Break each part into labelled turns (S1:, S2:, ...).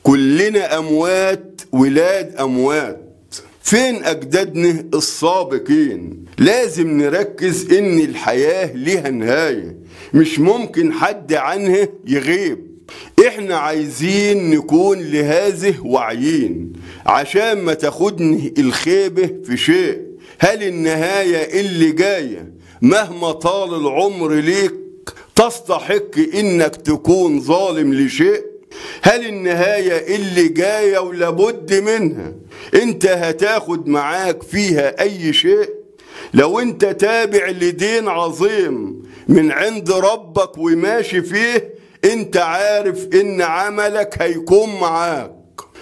S1: كلنا أموات ولاد أموات فين أجدادنا السابقين لازم نركز إن الحياة ليها نهاية مش ممكن حد عنها يغيب احنا عايزين نكون لهذه واعيين عشان ما تاخدني الخيبة في شيء هل النهاية اللي جاية مهما طال العمر ليك تستحق انك تكون ظالم لشيء هل النهاية اللي جاية ولابد منها انت هتاخد معاك فيها اي شيء لو انت تابع لدين عظيم من عند ربك وماشي فيه انت عارف ان عملك هيكون معاك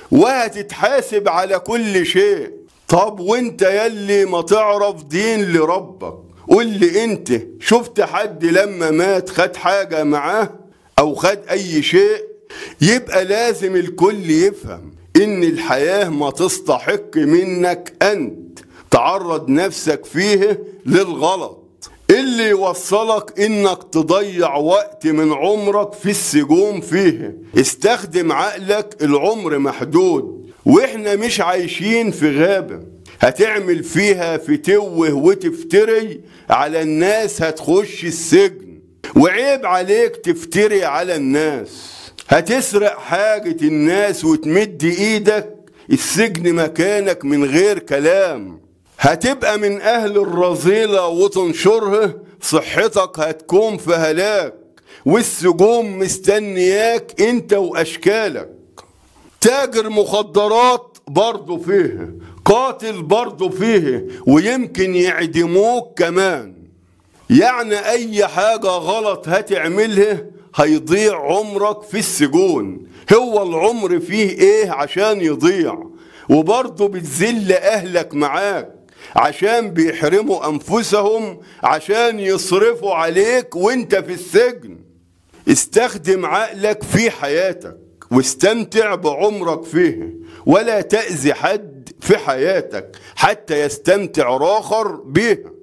S1: وهتتحاسب على كل شيء طب وانت يلي ما تعرف دين لربك قول لي انت شفت حد لما مات خد حاجة معاه او خد اي شيء يبقى لازم الكل يفهم ان الحياة ما تستحق منك انت تعرض نفسك فيه للغلط اللي يوصلك انك تضيع وقت من عمرك في السجون فيه استخدم عقلك العمر محدود واحنا مش عايشين في غابة هتعمل فيها فتوه وتفتري على الناس هتخش السجن وعيب عليك تفتري على الناس هتسرق حاجة الناس وتمد ايدك السجن مكانك من غير كلام هتبقى من أهل الرذيلة وتنشرها صحتك هتكون في هلاك والسجون مستنياك انت وأشكالك تاجر مخدرات برضه فيه قاتل برضه فيه ويمكن يعدموك كمان يعني أي حاجة غلط هتعملها هيضيع عمرك في السجون هو العمر فيه ايه عشان يضيع وبرضه بتذل أهلك معاك عشان بيحرموا أنفسهم عشان يصرفوا عليك وانت في السجن استخدم عقلك في حياتك واستمتع بعمرك فيه ولا تأذي حد في حياتك حتى يستمتع آخر بيها